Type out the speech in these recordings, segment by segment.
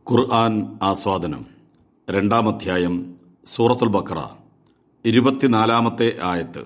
ഖുർആൻ ആസ്വാദനം രണ്ടാം അധ്യായം സൂറത്തുൽ ബക്കറ ഇരുപത്തിനാലാമത്തെ ആയത്ത്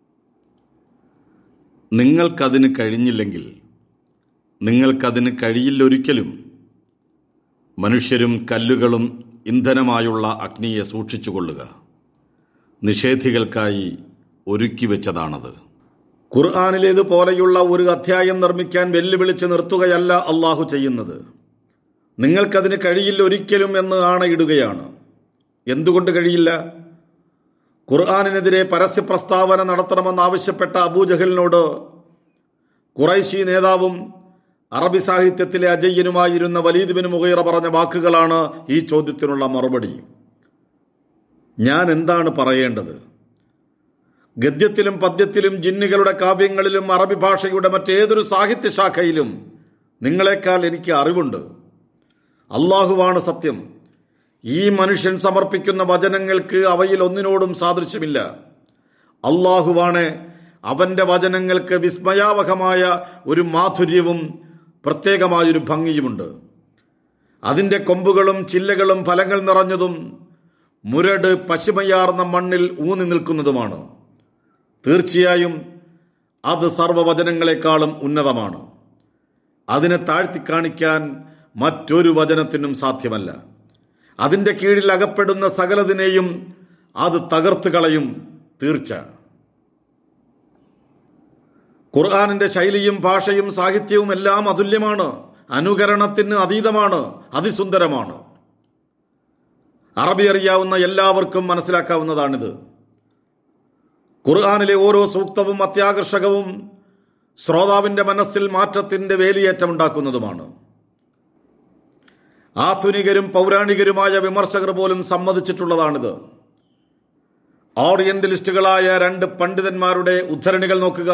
നിങ്ങൾക്കതിന് കഴിഞ്ഞില്ലെങ്കിൽ നിങ്ങൾക്കതിന് കഴിയില്ലൊരിക്കലും മനുഷ്യരും കല്ലുകളും ഇന്ധനമായുള്ള അഗ്നിയെ സൂക്ഷിച്ചുകൊള്ളുക നിഷേധികൾക്കായി ഒരുക്കി വെച്ചതാണത് ഖുർആാനിലേതുപോലെയുള്ള ഒരു അധ്യായം നിർമ്മിക്കാൻ വെല്ലുവിളിച്ച് നിർത്തുകയല്ല അള്ളാഹു ചെയ്യുന്നത് നിങ്ങൾക്കതിന് കഴിയില്ല ഒരിക്കലും എന്ന് ആണയിടുകയാണ് എന്തുകൊണ്ട് കഴിയില്ല ഖുർആാനിനെതിരെ പരസ്യ പ്രസ്താവന നടത്തണമെന്നാവശ്യപ്പെട്ട അബൂജഹലിനോട് ഖുറൈശി നേതാവും അറബി സാഹിത്യത്തിലെ അജയ്യനുമായിരുന്ന വലീദ് ബിൻ മുഗൈറ പറഞ്ഞ വാക്കുകളാണ് ഈ ചോദ്യത്തിനുള്ള മറുപടി ഞാൻ എന്താണ് പറയേണ്ടത് ഗദ്യത്തിലും പദ്യത്തിലും ജിന്നുകളുടെ കാവ്യങ്ങളിലും അറബി ഭാഷയുടെ മറ്റേതൊരു സാഹിത്യ ശാഖയിലും നിങ്ങളെക്കാൾ എനിക്ക് അറിവുണ്ട് അള്ളാഹുവാണ് സത്യം ഈ മനുഷ്യൻ സമർപ്പിക്കുന്ന വചനങ്ങൾക്ക് അവയിൽ ഒന്നിനോടും സാദൃശ്യമില്ല അള്ളാഹുവാണ് അവന്റെ വചനങ്ങൾക്ക് വിസ്മയാവഹമായ ഒരു മാധുര്യവും പ്രത്യേകമായൊരു ഭംഗിയുമുണ്ട് അതിൻ്റെ കൊമ്പുകളും ചില്ലകളും ഫലങ്ങൾ നിറഞ്ഞതും മുരട് പശുമയാർന്ന മണ്ണിൽ ഊന്നി നിൽക്കുന്നതുമാണ് തീർച്ചയായും അത് സർവവചനങ്ങളെക്കാളും ഉന്നതമാണ് അതിനെ താഴ്ത്തി കാണിക്കാൻ മറ്റൊരു വചനത്തിനും സാധ്യമല്ല അതിൻ്റെ കീഴിൽ അകപ്പെടുന്ന സകലതിനെയും അത് തകർത്ത് കളയും തീർച്ച ഖുർആാനിന്റെ ശൈലിയും ഭാഷയും സാഹിത്യവും എല്ലാം അതുല്യമാണ് അനുകരണത്തിന് അതീതമാണ് അതിസുന്ദരമാണ് അറബി അറിയാവുന്ന എല്ലാവർക്കും മനസ്സിലാക്കാവുന്നതാണിത് ഖുർആാനിലെ ഓരോ സൂക്തവും അത്യാകർഷകവും ശ്രോതാവിന്റെ മനസ്സിൽ മാറ്റത്തിന്റെ വേലിയേറ്റമുണ്ടാക്കുന്നതുമാണ് ആധുനികരും പൗരാണികരുമായ വിമർശകർ പോലും സമ്മതിച്ചിട്ടുള്ളതാണിത് ഓറിയന്റലിസ്റ്റുകളായ രണ്ട് പണ്ഡിതന്മാരുടെ ഉദ്ധരണികൾ നോക്കുക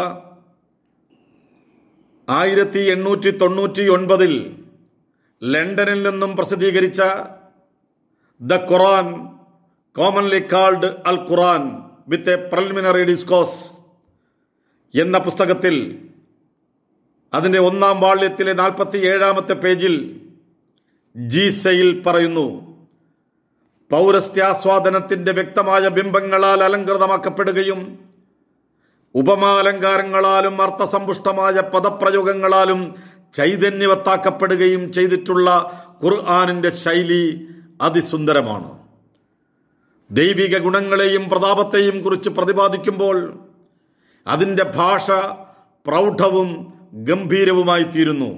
ആയിരത്തി എണ്ണൂറ്റി തൊണ്ണൂറ്റി ഒൻപതിൽ ലണ്ടനിൽ നിന്നും പ്രസിദ്ധീകരിച്ച the Quran commonly called Al Quran with a preliminary discourse എന്ന പുസ്തകത്തിൽ അതിന്റെ ഒന്നാം വാള്യത്തിലെ നാൽപ്പത്തി ഏഴാമത്തെ പേജിൽ ജി സെയിൽ പറയുന്നു പൗരസ്ത്യാസ്വാദനത്തിന്റെ വ്യക്തമായ ബിംബങ്ങളാൽ അലങ്കൃതമാക്കപ്പെടുകയും ഉപമാലങ്കാരങ്ങളാലും അർത്ഥസമ്പുഷ്ടമായ പദപ്രയോഗങ്ങളാലും ചൈതന്യവത്താക്കപ്പെടുകയും ചെയ്തിട്ടുള്ള ഖുർആാനിന്റെ ശൈലി അതിസുന്ദരമാണ് ദൈവിക ഗുണങ്ങളെയും പ്രതാപത്തെയും കുറിച്ച് പ്രതിപാദിക്കുമ്പോൾ അതിൻ്റെ ഭാഷ പ്രൗഢവും ഗംഭീരവുമായി തീരുന്നു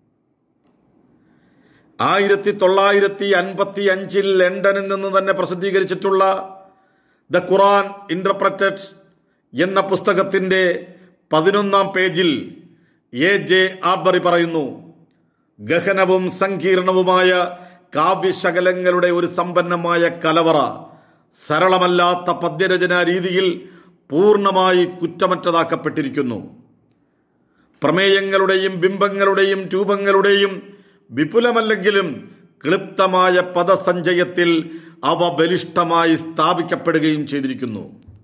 ആയിരത്തി തൊള്ളായിരത്തി അൻപത്തി അഞ്ചിൽ ലണ്ടനിൽ നിന്ന് തന്നെ പ്രസിദ്ധീകരിച്ചിട്ടുള്ള ദ ഖുറാൻ ഇന്റർപ്രറ്റഡ് എന്ന പുസ്തകത്തിന്റെ പതിനൊന്നാം പേജിൽ എ ജെ ആർബറി പറയുന്നു ഗഹനവും സങ്കീർണവുമായ കാവ്യശകലങ്ങളുടെ ഒരു സമ്പന്നമായ കലവറ സരളമല്ലാത്ത പദ്യരചനാ രീതിയിൽ പൂർണ്ണമായി കുറ്റമറ്റതാക്കപ്പെട്ടിരിക്കുന്നു പ്രമേയങ്ങളുടെയും ബിംബങ്ങളുടെയും രൂപങ്ങളുടെയും വിപുലമല്ലെങ്കിലും ക്ലിപ്തമായ പദസഞ്ചയത്തിൽ അവ ബലിഷ്ഠമായി സ്ഥാപിക്കപ്പെടുകയും ചെയ്തിരിക്കുന്നു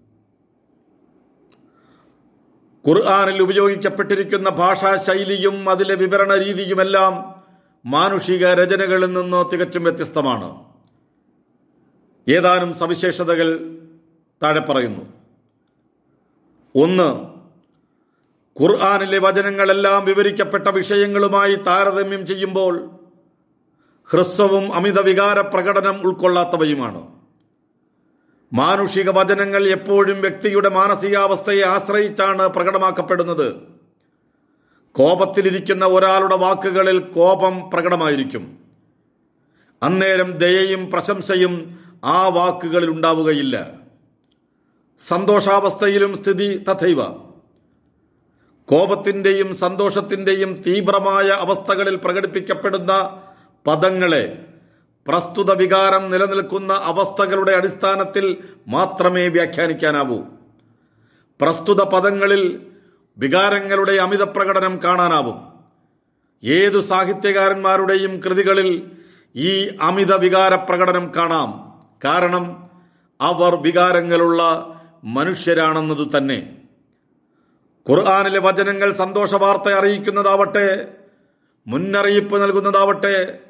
ഖുർആാനിൽ ഉപയോഗിക്കപ്പെട്ടിരിക്കുന്ന ഭാഷാ ശൈലിയും അതിലെ വിവരണ രീതിയുമെല്ലാം മാനുഷിക രചനകളിൽ നിന്ന് തികച്ചും വ്യത്യസ്തമാണ് ഏതാനും സവിശേഷതകൾ താഴെ പറയുന്നു ഒന്ന് ഖുർആാനിലെ വചനങ്ങളെല്ലാം വിവരിക്കപ്പെട്ട വിഷയങ്ങളുമായി താരതമ്യം ചെയ്യുമ്പോൾ ഹ്രസ്വവും അമിത വികാര പ്രകടനം ഉൾക്കൊള്ളാത്തവയുമാണ് മാനുഷിക വചനങ്ങൾ എപ്പോഴും വ്യക്തിയുടെ മാനസികാവസ്ഥയെ ആശ്രയിച്ചാണ് പ്രകടമാക്കപ്പെടുന്നത് കോപത്തിലിരിക്കുന്ന ഒരാളുടെ വാക്കുകളിൽ കോപം പ്രകടമായിരിക്കും അന്നേരം ദയയും പ്രശംസയും ആ വാക്കുകളിൽ ഉണ്ടാവുകയില്ല സന്തോഷാവസ്ഥയിലും സ്ഥിതി തഥൈവ കോപത്തിന്റെയും സന്തോഷത്തിന്റെയും തീവ്രമായ അവസ്ഥകളിൽ പ്രകടിപ്പിക്കപ്പെടുന്ന പദങ്ങളെ പ്രസ്തുത വികാരം നിലനിൽക്കുന്ന അവസ്ഥകളുടെ അടിസ്ഥാനത്തിൽ മാത്രമേ വ്യാഖ്യാനിക്കാനാവൂ പ്രസ്തുത പദങ്ങളിൽ വികാരങ്ങളുടെ അമിത പ്രകടനം കാണാനാവും ഏതു സാഹിത്യകാരന്മാരുടെയും കൃതികളിൽ ഈ അമിത വികാര പ്രകടനം കാണാം കാരണം അവർ വികാരങ്ങളുള്ള മനുഷ്യരാണെന്നത് തന്നെ ഖുർആാനിലെ വചനങ്ങൾ സന്തോഷ വാർത്ത അറിയിക്കുന്നതാവട്ടെ മുന്നറിയിപ്പ് നൽകുന്നതാവട്ടെ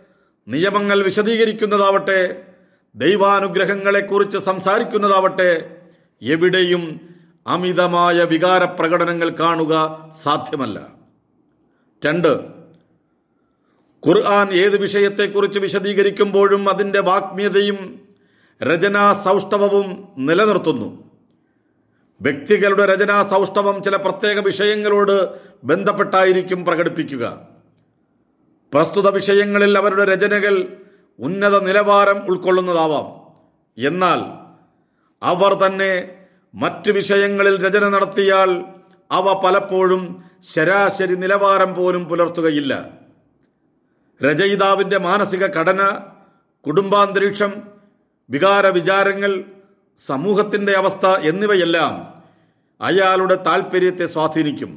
നിയമങ്ങൾ വിശദീകരിക്കുന്നതാവട്ടെ ദൈവാനുഗ്രഹങ്ങളെക്കുറിച്ച് സംസാരിക്കുന്നതാവട്ടെ എവിടെയും അമിതമായ വികാരപ്രകടനങ്ങൾ കാണുക സാധ്യമല്ല രണ്ട് ഖുർആൻ ഏത് വിഷയത്തെക്കുറിച്ച് വിശദീകരിക്കുമ്പോഴും അതിൻ്റെ വാഗ്മ്യതയും രചനാ സൗഷ്ഠവവും നിലനിർത്തുന്നു വ്യക്തികളുടെ രചനാ സൗഷ്ഠവം ചില പ്രത്യേക വിഷയങ്ങളോട് ബന്ധപ്പെട്ടായിരിക്കും പ്രകടിപ്പിക്കുക പ്രസ്തുത വിഷയങ്ങളിൽ അവരുടെ രചനകൾ ഉന്നത നിലവാരം ഉൾക്കൊള്ളുന്നതാവാം എന്നാൽ അവർ തന്നെ മറ്റു വിഷയങ്ങളിൽ രചന നടത്തിയാൽ അവ പലപ്പോഴും ശരാശരി നിലവാരം പോലും പുലർത്തുകയില്ല രചയിതാവിൻ്റെ മാനസിക ഘടന കുടുംബാന്തരീക്ഷം വികാര വിചാരങ്ങൾ സമൂഹത്തിൻ്റെ അവസ്ഥ എന്നിവയെല്ലാം അയാളുടെ താൽപ്പര്യത്തെ സ്വാധീനിക്കും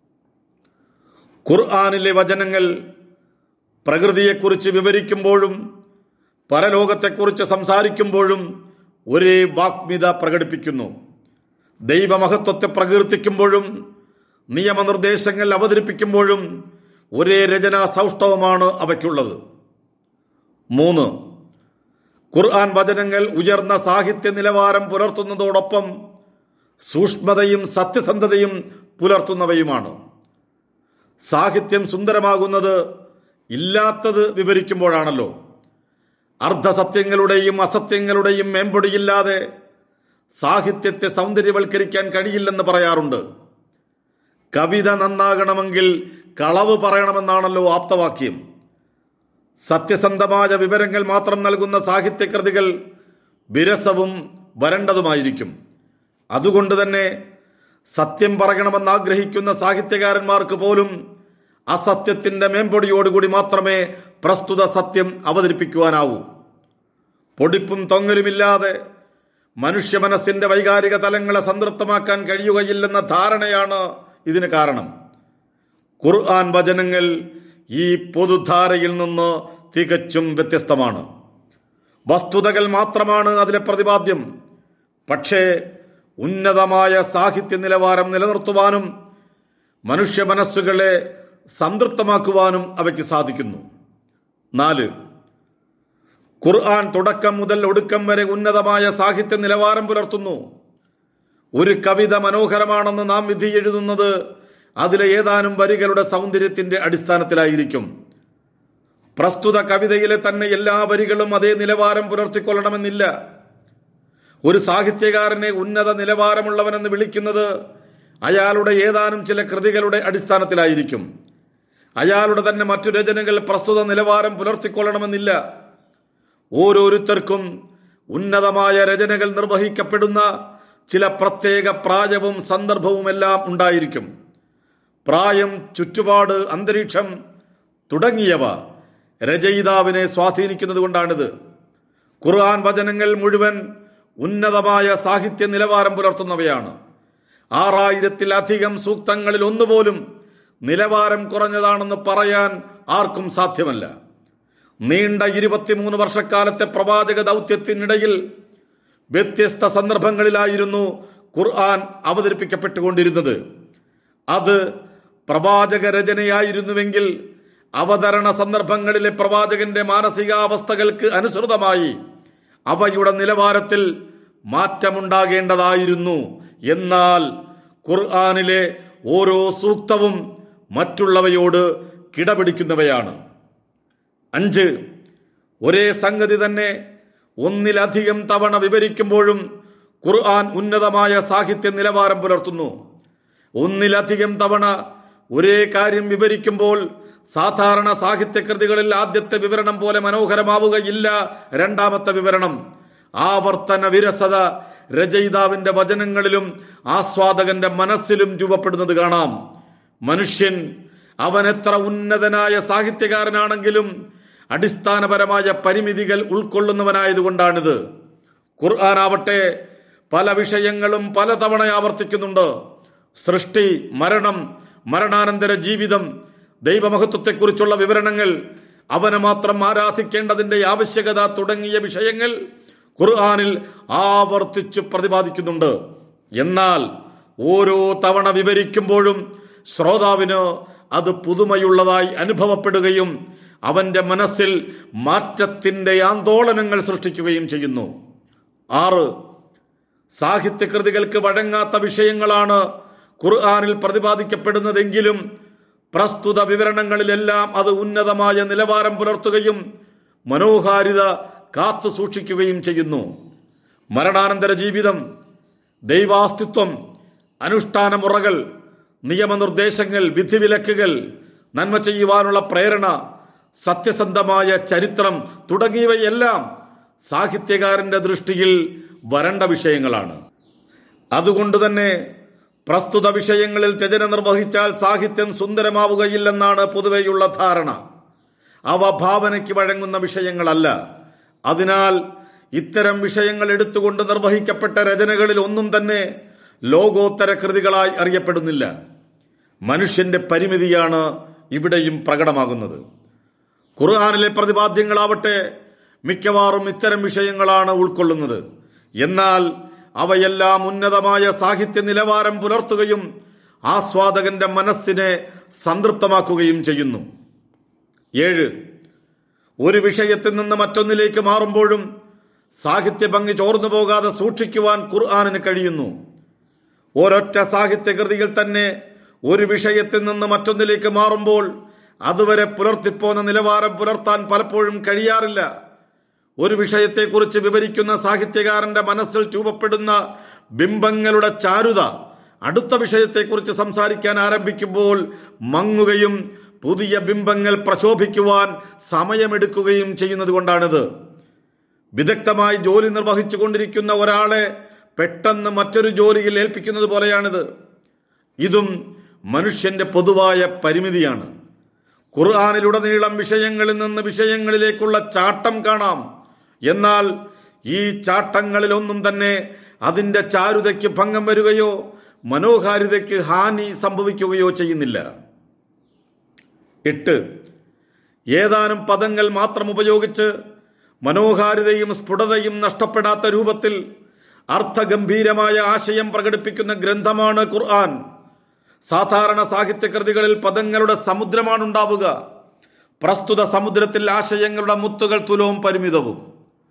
ഖുർആാനിലെ വചനങ്ങൾ പ്രകൃതിയെക്കുറിച്ച് വിവരിക്കുമ്പോഴും പരലോകത്തെക്കുറിച്ച് സംസാരിക്കുമ്പോഴും ഒരേ വാഗ്മിത പ്രകടിപ്പിക്കുന്നു ദൈവമഹത്വത്തെ പ്രകീർത്തിക്കുമ്പോഴും നിയമനിർദ്ദേശങ്ങൾ അവതരിപ്പിക്കുമ്പോഴും ഒരേ രചനാ സൗഷ്ഠവമാണ് അവയ്ക്കുള്ളത് മൂന്ന് ഖുർആൻ വചനങ്ങൾ ഉയർന്ന സാഹിത്യ നിലവാരം പുലർത്തുന്നതോടൊപ്പം സൂക്ഷ്മതയും സത്യസന്ധതയും പുലർത്തുന്നവയുമാണ് സാഹിത്യം സുന്ദരമാകുന്നത് ഇല്ലാത്തത് വിവരിക്കുമ്പോഴാണല്ലോ അർദ്ധസത്യങ്ങളുടെയും അസത്യങ്ങളുടെയും മേമ്പൊടിയില്ലാതെ സാഹിത്യത്തെ സൗന്ദര്യവൽക്കരിക്കാൻ കഴിയില്ലെന്ന് പറയാറുണ്ട് കവിത നന്നാകണമെങ്കിൽ കളവ് പറയണമെന്നാണല്ലോ ആപ്തവാക്യം സത്യസന്ധമായ വിവരങ്ങൾ മാത്രം നൽകുന്ന സാഹിത്യകൃതികൾ വിരസവും വരണ്ടതുമായിരിക്കും അതുകൊണ്ട് തന്നെ സത്യം പറയണമെന്ന് ആഗ്രഹിക്കുന്ന സാഹിത്യകാരന്മാർക്ക് പോലും അസത്യത്തിന്റെ മേമ്പൊടിയോടുകൂടി മാത്രമേ പ്രസ്തുത സത്യം അവതരിപ്പിക്കുവാനാവൂ പൊടിപ്പും തൊങ്ങലുമില്ലാതെ മനുഷ്യ മനസ്സിന്റെ വൈകാരിക തലങ്ങളെ സംതൃപ്തമാക്കാൻ കഴിയുകയില്ലെന്ന ധാരണയാണ് ഇതിന് കാരണം ഖുർആൻ വചനങ്ങൾ ഈ പൊതുധാരയിൽ നിന്ന് തികച്ചും വ്യത്യസ്തമാണ് വസ്തുതകൾ മാത്രമാണ് അതിലെ പ്രതിപാദ്യം പക്ഷേ ഉന്നതമായ സാഹിത്യ നിലവാരം നിലനിർത്തുവാനും മനുഷ്യ മനസ്സുകളെ സംതൃപ്തമാക്കുവാനും അവയ്ക്ക് സാധിക്കുന്നു നാല് ഖുർആൻ തുടക്കം മുതൽ ഒടുക്കം വരെ ഉന്നതമായ സാഹിത്യ നിലവാരം പുലർത്തുന്നു ഒരു കവിത മനോഹരമാണെന്ന് നാം വിധി എഴുതുന്നത് അതിലെ ഏതാനും വരികളുടെ സൗന്ദര്യത്തിന്റെ അടിസ്ഥാനത്തിലായിരിക്കും പ്രസ്തുത കവിതയിലെ തന്നെ എല്ലാ വരികളും അതേ നിലവാരം പുലർത്തിക്കൊള്ളണമെന്നില്ല ഒരു സാഹിത്യകാരനെ ഉന്നത നിലവാരമുള്ളവനെന്ന് വിളിക്കുന്നത് അയാളുടെ ഏതാനും ചില കൃതികളുടെ അടിസ്ഥാനത്തിലായിരിക്കും അയാളുടെ തന്നെ മറ്റു രചനകൾ പ്രസ്തുത നിലവാരം പുലർത്തിക്കൊള്ളണമെന്നില്ല ഓരോരുത്തർക്കും ഉന്നതമായ രചനകൾ നിർവഹിക്കപ്പെടുന്ന ചില പ്രത്യേക പ്രായവും സന്ദർഭവുമെല്ലാം ഉണ്ടായിരിക്കും പ്രായം ചുറ്റുപാട് അന്തരീക്ഷം തുടങ്ങിയവ രചയിതാവിനെ സ്വാധീനിക്കുന്നത് കൊണ്ടാണിത് ഖുർആൻ വചനങ്ങൾ മുഴുവൻ ഉന്നതമായ സാഹിത്യ നിലവാരം പുലർത്തുന്നവയാണ് ആറായിരത്തിലധികം സൂക്തങ്ങളിൽ ഒന്നുപോലും നിലവാരം കുറഞ്ഞതാണെന്ന് പറയാൻ ആർക്കും സാധ്യമല്ല നീണ്ട ഇരുപത്തിമൂന്ന് വർഷക്കാലത്തെ പ്രവാചക ദൗത്യത്തിനിടയിൽ വ്യത്യസ്ത സന്ദർഭങ്ങളിലായിരുന്നു ഖുർആൻ അവതരിപ്പിക്കപ്പെട്ടുകൊണ്ടിരുന്നത് അത് പ്രവാചക രചനയായിരുന്നുവെങ്കിൽ അവതരണ സന്ദർഭങ്ങളിലെ പ്രവാചകന്റെ മാനസികാവസ്ഥകൾക്ക് അനുസൃതമായി അവയുടെ നിലവാരത്തിൽ മാറ്റമുണ്ടാകേണ്ടതായിരുന്നു എന്നാൽ ഖുർആാനിലെ ഓരോ സൂക്തവും മറ്റുള്ളവയോട് കിടപിടിക്കുന്നവയാണ് അഞ്ച് ഒരേ സംഗതി തന്നെ ഒന്നിലധികം തവണ വിവരിക്കുമ്പോഴും ഖുർആൻ ഉന്നതമായ സാഹിത്യ നിലവാരം പുലർത്തുന്നു ഒന്നിലധികം തവണ ഒരേ കാര്യം വിവരിക്കുമ്പോൾ സാധാരണ സാഹിത്യകൃതികളിൽ ആദ്യത്തെ വിവരണം പോലെ മനോഹരമാവുകയില്ല രണ്ടാമത്തെ വിവരണം ആവർത്തന വിരസത രചയിതാവിന്റെ വചനങ്ങളിലും ആസ്വാദകന്റെ മനസ്സിലും രൂപപ്പെടുന്നത് കാണാം മനുഷ്യൻ അവൻ എത്ര ഉന്നതനായ സാഹിത്യകാരനാണെങ്കിലും അടിസ്ഥാനപരമായ പരിമിതികൾ ഉൾക്കൊള്ളുന്നവനായതുകൊണ്ടാണിത് ഖുർആനാവട്ടെ പല വിഷയങ്ങളും പലതവണ ആവർത്തിക്കുന്നുണ്ട് സൃഷ്ടി മരണം മരണാനന്തര ജീവിതം ദൈവമഹത്വത്തെക്കുറിച്ചുള്ള വിവരണങ്ങൾ അവനെ മാത്രം ആരാധിക്കേണ്ടതിന്റെ ആവശ്യകത തുടങ്ങിയ വിഷയങ്ങൾ ഖുർആാനിൽ ആവർത്തിച്ച് പ്രതിപാദിക്കുന്നുണ്ട് എന്നാൽ ഓരോ തവണ വിവരിക്കുമ്പോഴും ശ്രോതാവിന് അത് പുതുമയുള്ളതായി അനുഭവപ്പെടുകയും അവന്റെ മനസ്സിൽ മാറ്റത്തിന്റെ ആന്തോളനങ്ങൾ സൃഷ്ടിക്കുകയും ചെയ്യുന്നു ആറ് സാഹിത്യകൃതികൾക്ക് വഴങ്ങാത്ത വിഷയങ്ങളാണ് ഖുർആാനിൽ പ്രതിപാദിക്കപ്പെടുന്നതെങ്കിലും പ്രസ്തുത വിവരണങ്ങളിലെല്ലാം അത് ഉന്നതമായ നിലവാരം പുലർത്തുകയും മനോഹാരിത കാത്തു സൂക്ഷിക്കുകയും ചെയ്യുന്നു മരണാനന്തര ജീവിതം ദൈവാസ്തിത്വം അനുഷ്ഠാനമുറകൾ നിയമനിർദ്ദേശങ്ങൾ വിധിവിലക്കുകൾ നന്മ ചെയ്യുവാനുള്ള പ്രേരണ സത്യസന്ധമായ ചരിത്രം തുടങ്ങിയവയെല്ലാം സാഹിത്യകാരന്റെ ദൃഷ്ടിയിൽ വരണ്ട വിഷയങ്ങളാണ് അതുകൊണ്ട് തന്നെ പ്രസ്തുത വിഷയങ്ങളിൽ രചന നിർവഹിച്ചാൽ സാഹിത്യം സുന്ദരമാവുകയില്ലെന്നാണ് പൊതുവെയുള്ള ധാരണ അവ ഭാവനയ്ക്ക് വഴങ്ങുന്ന വിഷയങ്ങളല്ല അതിനാൽ ഇത്തരം വിഷയങ്ങൾ എടുത്തുകൊണ്ട് നിർവഹിക്കപ്പെട്ട രചനകളിൽ ഒന്നും തന്നെ ലോകോത്തര കൃതികളായി അറിയപ്പെടുന്നില്ല മനുഷ്യന്റെ പരിമിതിയാണ് ഇവിടെയും പ്രകടമാകുന്നത് ഖുർആാനിലെ പ്രതിപാദ്യങ്ങളാവട്ടെ മിക്കവാറും ഇത്തരം വിഷയങ്ങളാണ് ഉൾക്കൊള്ളുന്നത് എന്നാൽ അവയെല്ലാം ഉന്നതമായ സാഹിത്യ നിലവാരം പുലർത്തുകയും ആസ്വാദകന്റെ മനസ്സിനെ സംതൃപ്തമാക്കുകയും ചെയ്യുന്നു ഏഴ് ഒരു വിഷയത്തിൽ നിന്ന് മറ്റൊന്നിലേക്ക് മാറുമ്പോഴും സാഹിത്യ ഭംഗി ചോർന്നു പോകാതെ സൂക്ഷിക്കുവാൻ ഖുർആാനിന് കഴിയുന്നു ഒരൊറ്റ സാഹിത്യകൃതിയിൽ തന്നെ ഒരു വിഷയത്തിൽ നിന്ന് മറ്റൊന്നിലേക്ക് മാറുമ്പോൾ അതുവരെ പുലർത്തിപ്പോന്ന നിലവാരം പുലർത്താൻ പലപ്പോഴും കഴിയാറില്ല ഒരു വിഷയത്തെക്കുറിച്ച് വിവരിക്കുന്ന സാഹിത്യകാരന്റെ മനസ്സിൽ രൂപപ്പെടുന്ന ബിംബങ്ങളുടെ ചാരുത അടുത്ത വിഷയത്തെക്കുറിച്ച് സംസാരിക്കാൻ ആരംഭിക്കുമ്പോൾ മങ്ങുകയും പുതിയ ബിംബങ്ങൾ പ്രശോഭിക്കുവാൻ സമയമെടുക്കുകയും ചെയ്യുന്നത് കൊണ്ടാണിത് വിദഗ്ധമായി ജോലി നിർവഹിച്ചു കൊണ്ടിരിക്കുന്ന ഒരാളെ പെട്ടെന്ന് മറ്റൊരു ജോലിയിൽ ഏൽപ്പിക്കുന്നത് പോലെയാണിത് ഇതും മനുഷ്യന്റെ പൊതുവായ പരിമിതിയാണ് ഖുർആാനിലുടനീളം വിഷയങ്ങളിൽ നിന്ന് വിഷയങ്ങളിലേക്കുള്ള ചാട്ടം കാണാം എന്നാൽ ഈ ചാട്ടങ്ങളിലൊന്നും തന്നെ അതിന്റെ ചാരുതയ്ക്ക് ഭംഗം വരികയോ മനോഹാരിതയ്ക്ക് ഹാനി സംഭവിക്കുകയോ ചെയ്യുന്നില്ല എട്ട് ഏതാനും പദങ്ങൾ മാത്രം ഉപയോഗിച്ച് മനോഹാരിതയും സ്ഫുടതയും നഷ്ടപ്പെടാത്ത രൂപത്തിൽ അർത്ഥഗംഭീരമായ ആശയം പ്രകടിപ്പിക്കുന്ന ഗ്രന്ഥമാണ് ഖുർആൻ സാധാരണ സാഹിത്യകൃതികളിൽ പദങ്ങളുടെ സമുദ്രമാണ് ഉണ്ടാവുക പ്രസ്തുത സമുദ്രത്തിൽ ആശയങ്ങളുടെ മുത്തുകൾ തുലവും പരിമിതവും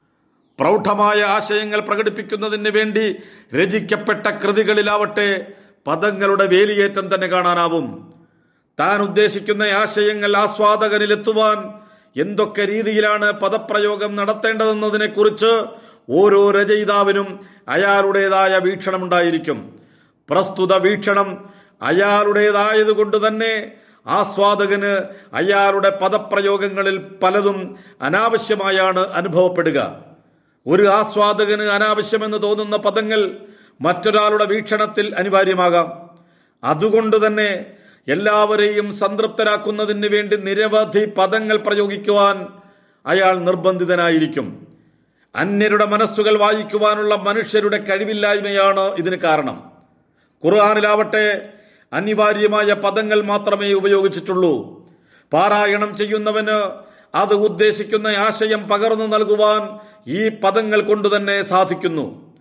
പ്രൗഢമായ ആശയങ്ങൾ പ്രകടിപ്പിക്കുന്നതിന് വേണ്ടി രചിക്കപ്പെട്ട കൃതികളിലാവട്ടെ പദങ്ങളുടെ വേലിയേറ്റം തന്നെ കാണാനാവും താൻ ഉദ്ദേശിക്കുന്ന ആശയങ്ങൾ ആസ്വാദകനിലെത്തുവാൻ എന്തൊക്കെ രീതിയിലാണ് പദപ്രയോഗം നടത്തേണ്ടതെന്നതിനെക്കുറിച്ച് ഓരോ രചയിതാവിനും അയാളുടേതായ വീക്ഷണമുണ്ടായിരിക്കും പ്രസ്തുത വീക്ഷണം അയാളുടേതായതുകൊണ്ട് തന്നെ ആസ്വാദകന് അയാളുടെ പദപ്രയോഗങ്ങളിൽ പലതും അനാവശ്യമായാണ് അനുഭവപ്പെടുക ഒരു ആസ്വാദകന് അനാവശ്യമെന്ന് തോന്നുന്ന പദങ്ങൾ മറ്റൊരാളുടെ വീക്ഷണത്തിൽ അനിവാര്യമാകാം അതുകൊണ്ട് തന്നെ എല്ലാവരെയും സംതൃപ്തരാക്കുന്നതിന് വേണ്ടി നിരവധി പദങ്ങൾ പ്രയോഗിക്കുവാൻ അയാൾ നിർബന്ധിതനായിരിക്കും അന്യരുടെ മനസ്സുകൾ വായിക്കുവാനുള്ള മനുഷ്യരുടെ കഴിവില്ലായ്മയാണ് ഇതിന് കാരണം ഖുർആാനിലാവട്ടെ അനിവാര്യമായ പദങ്ങൾ മാത്രമേ ഉപയോഗിച്ചിട്ടുള്ളൂ പാരായണം ചെയ്യുന്നവന് അത് ഉദ്ദേശിക്കുന്ന ആശയം പകർന്നു നൽകുവാൻ ഈ പദങ്ങൾ കൊണ്ട് തന്നെ സാധിക്കുന്നു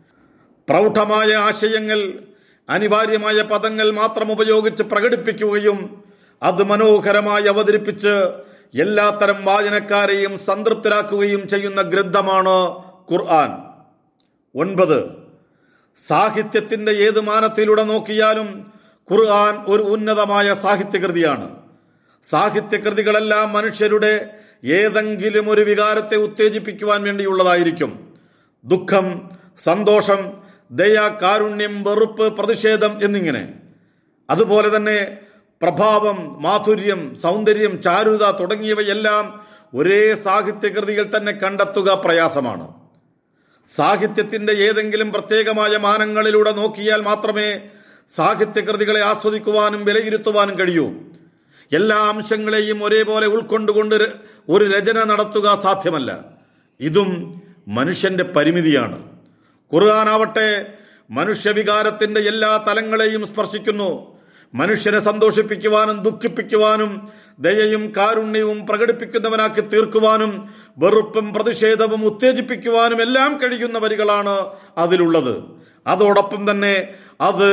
പ്രൗഢമായ ആശയങ്ങൾ അനിവാര്യമായ പദങ്ങൾ മാത്രം ഉപയോഗിച്ച് പ്രകടിപ്പിക്കുകയും അത് മനോഹരമായി അവതരിപ്പിച്ച് എല്ലാത്തരം വായനക്കാരെയും സംതൃപ്തരാക്കുകയും ചെയ്യുന്ന ഗ്രന്ഥമാണ് ഖുർആൻ ഒൻപത് സാഹിത്യത്തിന്റെ ഏത് മാനത്തിലൂടെ നോക്കിയാലും ഖുർആൻ ഒരു ഉന്നതമായ സാഹിത്യകൃതിയാണ് സാഹിത്യകൃതികളെല്ലാം മനുഷ്യരുടെ ഏതെങ്കിലും ഒരു വികാരത്തെ ഉത്തേജിപ്പിക്കുവാൻ വേണ്ടിയുള്ളതായിരിക്കും ദുഃഖം സന്തോഷം ദയ കാരുണ്യം വെറുപ്പ് പ്രതിഷേധം എന്നിങ്ങനെ അതുപോലെ തന്നെ പ്രഭാവം മാധുര്യം സൗന്ദര്യം ചാരുത തുടങ്ങിയവയെല്ലാം ഒരേ സാഹിത്യകൃതിയിൽ തന്നെ കണ്ടെത്തുക പ്രയാസമാണ് സാഹിത്യത്തിന്റെ ഏതെങ്കിലും പ്രത്യേകമായ മാനങ്ങളിലൂടെ നോക്കിയാൽ മാത്രമേ സാഹിത്യകൃതികളെ ആസ്വദിക്കുവാനും വിലയിരുത്തുവാനും കഴിയൂ എല്ലാ അംശങ്ങളെയും ഒരേപോലെ ഉൾക്കൊണ്ടുകൊണ്ട് ര- ഒരു രചന നടത്തുക സാധ്യമല്ല ഇതും മനുഷ്യന്റെ പരിമിതിയാണ് ഖുർആനാവട്ടെ മനുഷ്യവികാരത്തിന്റെ എല്ലാ തലങ്ങളെയും സ്പർശിക്കുന്നു മനുഷ്യനെ സന്തോഷിപ്പിക്കുവാനും ദുഃഖിപ്പിക്കുവാനും ദയയും കാരുണ്യവും പ്രകടിപ്പിക്കുന്നവനാക്കി തീർക്കുവാനും വെറുപ്പും പ്രതിഷേധവും ഉത്തേജിപ്പിക്കുവാനും എല്ലാം കഴിയുന്ന വരികളാണ് അതിലുള്ളത് അതോടൊപ്പം തന്നെ അത്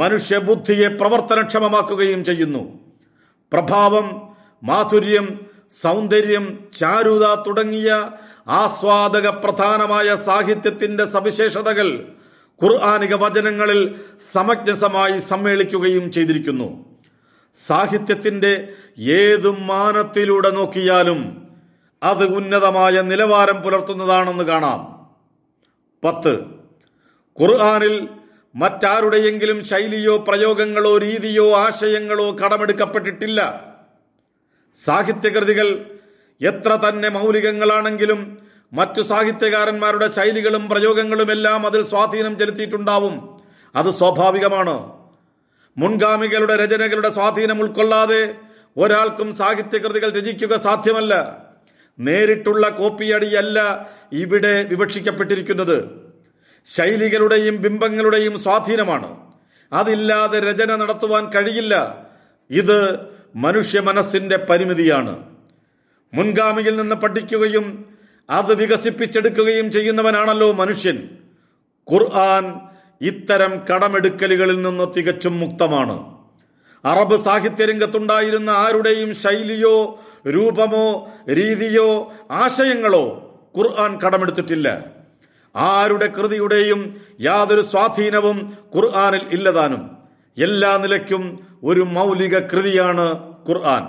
മനുഷ്യബുദ്ധിയെ പ്രവർത്തനക്ഷമമാക്കുകയും ചെയ്യുന്നു പ്രഭാവം മാധുര്യം സൗന്ദര്യം ചാരുത തുടങ്ങിയ ആസ്വാദക പ്രധാനമായ സാഹിത്യത്തിന്റെ സവിശേഷതകൾ ഖുർആാനിക വചനങ്ങളിൽ സമജ്ഞസമായി സമ്മേളിക്കുകയും ചെയ്തിരിക്കുന്നു സാഹിത്യത്തിന്റെ ഏത് മാനത്തിലൂടെ നോക്കിയാലും അത് ഉന്നതമായ നിലവാരം പുലർത്തുന്നതാണെന്ന് കാണാം പത്ത് ഖുർആാനിൽ മറ്റാരുടെയെങ്കിലും ശൈലിയോ പ്രയോഗങ്ങളോ രീതിയോ ആശയങ്ങളോ കടമെടുക്കപ്പെട്ടിട്ടില്ല സാഹിത്യകൃതികൾ എത്ര തന്നെ മൗലികങ്ങളാണെങ്കിലും മറ്റു സാഹിത്യകാരന്മാരുടെ ശൈലികളും പ്രയോഗങ്ങളുമെല്ലാം അതിൽ സ്വാധീനം ചെലുത്തിയിട്ടുണ്ടാവും അത് സ്വാഭാവികമാണ് മുൻഗാമികളുടെ രചനകളുടെ സ്വാധീനം ഉൾക്കൊള്ളാതെ ഒരാൾക്കും സാഹിത്യകൃതികൾ രചിക്കുക സാധ്യമല്ല നേരിട്ടുള്ള കോപ്പിയടിയല്ല ഇവിടെ വിവക്ഷിക്കപ്പെട്ടിരിക്കുന്നത് ശൈലികളുടെയും ബിംബങ്ങളുടെയും സ്വാധീനമാണ് അതില്ലാതെ രചന നടത്തുവാൻ കഴിയില്ല ഇത് മനുഷ്യ മനസ്സിന്റെ പരിമിതിയാണ് മുൻഗാമിയിൽ നിന്ന് പഠിക്കുകയും അത് വികസിപ്പിച്ചെടുക്കുകയും ചെയ്യുന്നവനാണല്ലോ മനുഷ്യൻ ഖുർആൻ ഇത്തരം കടമെടുക്കലുകളിൽ നിന്ന് തികച്ചും മുക്തമാണ് അറബ് സാഹിത്യരംഗത്തുണ്ടായിരുന്ന ആരുടെയും ശൈലിയോ രൂപമോ രീതിയോ ആശയങ്ങളോ ഖുർആൻ കടമെടുത്തിട്ടില്ല ആരുടെ കൃതിയുടെയും യാതൊരു സ്വാധീനവും ഖുർആനിൽ ഇല്ലതാനും എല്ലാ നിലയ്ക്കും ഒരു മൗലിക കൃതിയാണ് ഖുർആൻ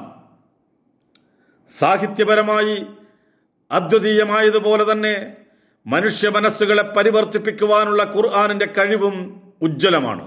സാഹിത്യപരമായി അദ്വിതീയമായതുപോലെ തന്നെ മനുഷ്യ മനസ്സുകളെ പരിവർത്തിപ്പിക്കുവാനുള്ള ഖുർആാനിന്റെ കഴിവും ഉജ്ജ്വലമാണ്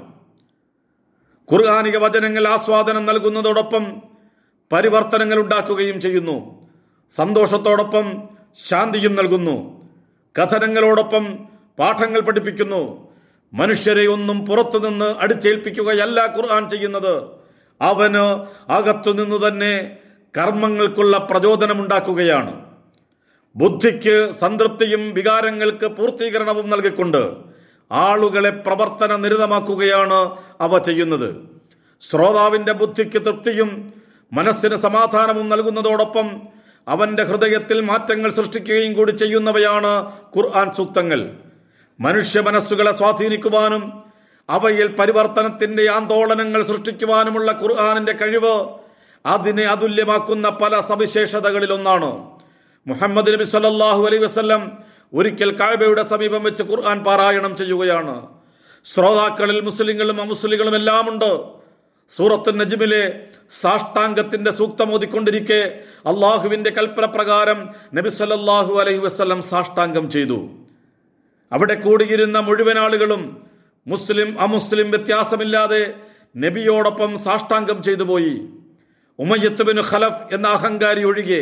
ഖുർആാനിക വചനങ്ങൾ ആസ്വാദനം നൽകുന്നതോടൊപ്പം പരിവർത്തനങ്ങൾ ഉണ്ടാക്കുകയും ചെയ്യുന്നു സന്തോഷത്തോടൊപ്പം ശാന്തിയും നൽകുന്നു കഥനങ്ങളോടൊപ്പം പാഠങ്ങൾ പഠിപ്പിക്കുന്നു മനുഷ്യരെ ഒന്നും പുറത്തുനിന്ന് അടിച്ചേൽപ്പിക്കുകയല്ല ഖുർആൻ ചെയ്യുന്നത് അവന് അകത്തുനിന്ന് തന്നെ കർമ്മങ്ങൾക്കുള്ള പ്രചോദനമുണ്ടാക്കുകയാണ് ബുദ്ധിക്ക് സംതൃപ്തിയും വികാരങ്ങൾക്ക് പൂർത്തീകരണവും നൽകിക്കൊണ്ട് ആളുകളെ പ്രവർത്തന നിരതമാക്കുകയാണ് അവ ചെയ്യുന്നത് ശ്രോതാവിന്റെ ബുദ്ധിക്ക് തൃപ്തിയും മനസ്സിന് സമാധാനവും നൽകുന്നതോടൊപ്പം അവന്റെ ഹൃദയത്തിൽ മാറ്റങ്ങൾ സൃഷ്ടിക്കുകയും കൂടി ചെയ്യുന്നവയാണ് ഖുർആൻ സൂക്തങ്ങൾ മനുഷ്യ മനസ്സുകളെ സ്വാധീനിക്കുവാനും അവയിൽ പരിവർത്തനത്തിന്റെ ആന്തോളനങ്ങൾ സൃഷ്ടിക്കുവാനുമുള്ള ഖുർആാനിന്റെ കഴിവ് അതിനെ അതുല്യമാക്കുന്ന പല സവിശേഷതകളിലൊന്നാണ് മുഹമ്മദ് നബി സല്ലല്ലാഹു അലൈഹി വസല്ലം ഒരിക്കൽ കായബയുടെ സമീപം വെച്ച് ഖുർആൻ പാരായണം ചെയ്യുകയാണ് ശ്രോതാക്കളിൽ മുസ്ലിങ്ങളും അമുസ്ലിങ്ങളും എല്ലാം ഉണ്ട് സൂറത്ത് നജ്മിലെ സാഷ്ടാംഗത്തിന്റെ സൂക്തം ഓതിക്കൊണ്ടിരിക്കെ അള്ളാഹുവിന്റെ കൽപ്പന പ്രകാരം നബി സല്ലല്ലാഹു അലൈഹി വസല്ലം സാഷ്ടാംഗം ചെയ്തു അവിടെ കൂടിയിരുന്ന മുഴുവൻ ആളുകളും മുസ്ലിം അമുസ്ലിം വ്യത്യാസമില്ലാതെ നബിയോടൊപ്പം സാഷ്ടാംഗം ചെയ്തു പോയി ഉമയ്യത്ത് ബിൻ ഖലഫ് എന്ന അഹങ്കാരി ഒഴികെ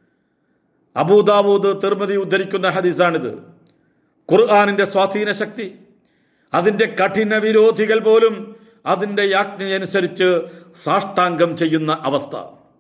അബൂദാബൂദ് തിർമതി ഉദ്ധരിക്കുന്ന ഹദീസാണിത് ഖുർആാനിന്റെ സ്വാധീന ശക്തി അതിന്റെ കഠിന വിരോധികൾ പോലും അതിന്റെ യാജ്ഞയനുസരിച്ച് സാഷ്ടാംഗം ചെയ്യുന്ന അവസ്ഥ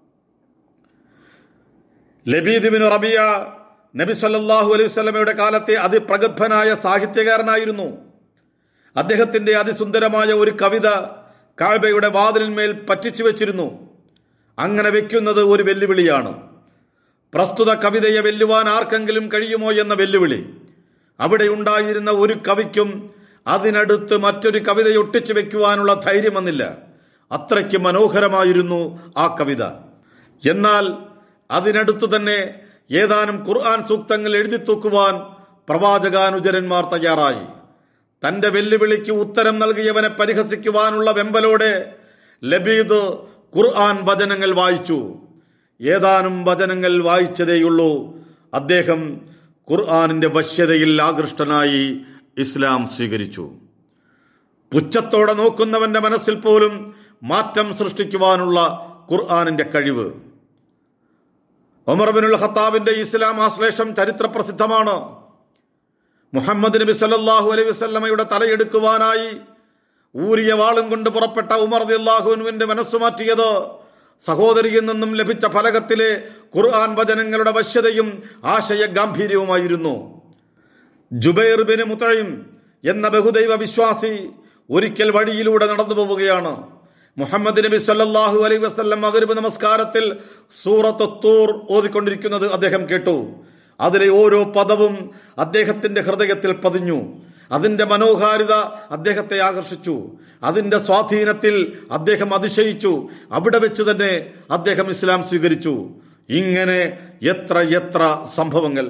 ലബീദിബിൻ റബിയ നബി സല്ലല്ലാഹു അലൈഹി വസല്ലമയുടെ കാലത്തെ അതിപ്രഗത്ഭനായ സാഹിത്യകാരനായിരുന്നു അദ്ദേഹത്തിന്റെ അതിസുന്ദരമായ ഒരു കവിത കാബയുടെ വാതിലിന്മേൽ പറ്റിച്ചു വെച്ചിരുന്നു അങ്ങനെ വെക്കുന്നത് ഒരു വെല്ലുവിളിയാണ് പ്രസ്തുത കവിതയെ വെല്ലുവാൻ ആർക്കെങ്കിലും കഴിയുമോ എന്ന വെല്ലുവിളി അവിടെ ഉണ്ടായിരുന്ന ഒരു കവിക്കും അതിനടുത്ത് മറ്റൊരു കവിതയെ ഒട്ടിച്ചു വെക്കുവാനുള്ള ധൈര്യം വന്നില്ല അത്രയ്ക്ക് മനോഹരമായിരുന്നു ആ കവിത എന്നാൽ അതിനടുത്ത് തന്നെ ഏതാനും ഖുർആൻ സൂക്തങ്ങൾ എഴുതി തൂക്കുവാൻ പ്രവാചകാനുചരന്മാർ തയ്യാറായി തന്റെ വെല്ലുവിളിക്ക് ഉത്തരം നൽകിയവനെ പരിഹസിക്കുവാനുള്ള വെമ്പലോടെ ലബീദ് ഖുർആൻ വചനങ്ങൾ വായിച്ചു ഏതാനും വചനങ്ങൾ വായിച്ചതേയുള്ളൂ അദ്ദേഹം ഖുർആാനിന്റെ വശ്യതയിൽ ആകൃഷ്ടനായി ഇസ്ലാം സ്വീകരിച്ചു പുച്ഛത്തോടെ നോക്കുന്നവന്റെ മനസ്സിൽ പോലും മാറ്റം സൃഷ്ടിക്കുവാനുള്ള ഖുർആാനിന്റെ കഴിവ് ഒമർബിനുൽ ഖത്താബിന്റെ ഇസ്ലാം ആശ്ലേഷം ചരിത്ര പ്രസിദ്ധമാണ് മുഹമ്മദ് നബി സല്ലല്ലാഹു അലൈഹി വസല്ലമയുടെ തലയെടുക്കുവാനായി ഊരിയ വാളും കൊണ്ട് പുറപ്പെട്ട ഉമർ അള്ളാഹുവിന്റെ മനസ്സു മാറ്റിയത് സഹോദരിയിൽ നിന്നും ലഭിച്ച ഫലകത്തിലെ ഖുർആൻ വചനങ്ങളുടെ വശ്യതയും ആശയ ഗാംഭീര്യവുമായിരുന്നു ജുബൈർ ബിൻ മുത്തഴിം എന്ന ബഹുദൈവ വിശ്വാസി ഒരിക്കൽ വഴിയിലൂടെ നടന്നു പോവുകയാണ് മുഹമ്മദ് നബി സല്ലല്ലാഹു അലൈഹി വസല്ലം മഗ്രിബ് നമസ്കാരത്തിൽ സൂറത്ത് തൂർ ഓതിക്കൊണ്ടിരിക്കുന്നത് അദ്ദേഹം കേട്ടു അതിലെ ഓരോ പദവും അദ്ദേഹത്തിന്റെ ഹൃദയത്തിൽ പതിഞ്ഞു അതിന്റെ മനോഹാരിത അദ്ദേഹത്തെ ആകർഷിച്ചു അതിന്റെ സ്വാധീനത്തിൽ അദ്ദേഹം അതിശയിച്ചു അവിടെ വെച്ച് തന്നെ അദ്ദേഹം ഇസ്ലാം സ്വീകരിച്ചു ഇങ്ങനെ എത്ര എത്ര സംഭവങ്ങൾ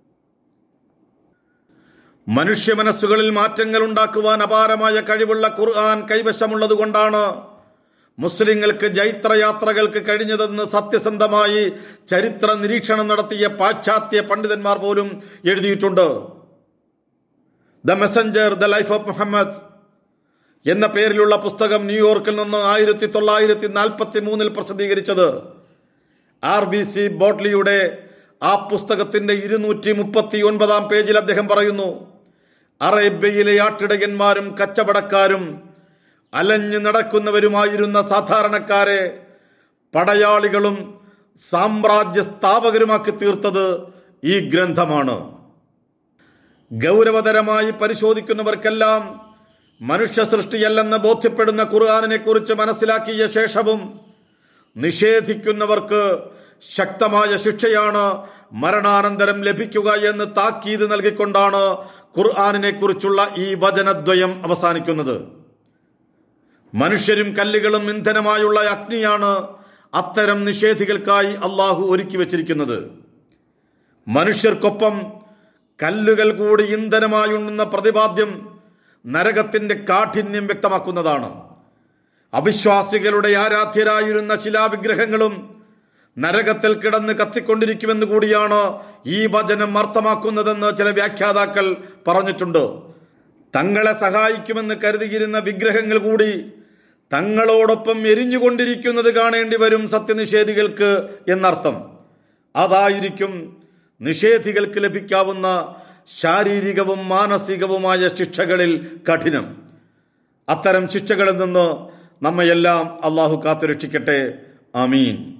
മനുഷ്യ മനസ്സുകളിൽ മാറ്റങ്ങൾ ഉണ്ടാക്കുവാൻ അപാരമായ കഴിവുള്ള ഖുർആൻ കൈവശമുള്ളത് കൊണ്ടാണ് മുസ്ലിങ്ങൾക്ക് ജൈത്രയാത്രകൾക്ക് കഴിഞ്ഞതെന്ന് സത്യസന്ധമായി ചരിത്ര നിരീക്ഷണം നടത്തിയ പാശ്ചാത്യ പണ്ഡിതന്മാർ പോലും എഴുതിയിട്ടുണ്ട് the Messenger the Life of Muhammad എന്ന പേരിലുള്ള പുസ്തകം ന്യൂയോർക്കിൽ നിന്ന് ആയിരത്തി തൊള്ളായിരത്തി നാൽപ്പത്തി മൂന്നിൽ പ്രസിദ്ധീകരിച്ചത് ആർ ബി സി ബോട്ട്ലിയുടെ ആ പുസ്തകത്തിന്റെ ഇരുന്നൂറ്റി മുപ്പത്തി ഒൻപതാം പേജിൽ അദ്ദേഹം പറയുന്നു അറേബ്യയിലെ ആട്ടിടയന്മാരും കച്ചവടക്കാരും അലഞ്ഞു നടക്കുന്നവരുമായിരുന്ന സാധാരണക്കാരെ പടയാളികളും സാമ്രാജ്യ സ്ഥാപകരുമാക്കി തീർത്തത് ഈ ഗ്രന്ഥമാണ് ഗൗരവതരമായി പരിശോധിക്കുന്നവർക്കെല്ലാം മനുഷ്യ സൃഷ്ടിയല്ലെന്ന് ബോധ്യപ്പെടുന്ന ഖുർആാനിനെ കുറിച്ച് മനസ്സിലാക്കിയ ശേഷവും നിഷേധിക്കുന്നവർക്ക് ശക്തമായ ശിക്ഷയാണ് മരണാനന്തരം ലഭിക്കുക എന്ന് താക്കീത് നൽകിക്കൊണ്ടാണ് ഖുർആാനിനെ കുറിച്ചുള്ള ഈ വചനദ്വയം അവസാനിക്കുന്നത് മനുഷ്യരും കല്ലുകളും ഇന്ധനമായുള്ള അഗ്നിയാണ് അത്തരം നിഷേധികൾക്കായി അള്ളാഹു ഒരുക്കി വച്ചിരിക്കുന്നത് മനുഷ്യർക്കൊപ്പം കല്ലുകൾ കൂടി ഇന്ധനമായുണ്ടെന്ന പ്രതിപാദ്യം നരകത്തിന്റെ കാഠിന്യം വ്യക്തമാക്കുന്നതാണ് അവിശ്വാസികളുടെ ആരാധ്യരായിരുന്ന ശിലാവിഗ്രഹങ്ങളും നരകത്തിൽ കിടന്ന് കത്തിക്കൊണ്ടിരിക്കുമെന്ന് കൂടിയാണ് ഈ വചനം അർത്ഥമാക്കുന്നതെന്ന് ചില വ്യാഖ്യാതാക്കൾ പറഞ്ഞിട്ടുണ്ട് തങ്ങളെ സഹായിക്കുമെന്ന് കരുതിയിരുന്ന വിഗ്രഹങ്ങൾ കൂടി തങ്ങളോടൊപ്പം എരിഞ്ഞുകൊണ്ടിരിക്കുന്നത് കാണേണ്ടി വരും സത്യനിഷേധികൾക്ക് എന്നർത്ഥം അതായിരിക്കും നിഷേധികൾക്ക് ലഭിക്കാവുന്ന ശാരീരികവും മാനസികവുമായ ശിക്ഷകളിൽ കഠിനം അത്തരം ശിക്ഷകളിൽ നിന്ന് നമ്മയെല്ലാം അള്ളാഹു കാത്തുരക്ഷിക്കട്ടെ ആമീൻ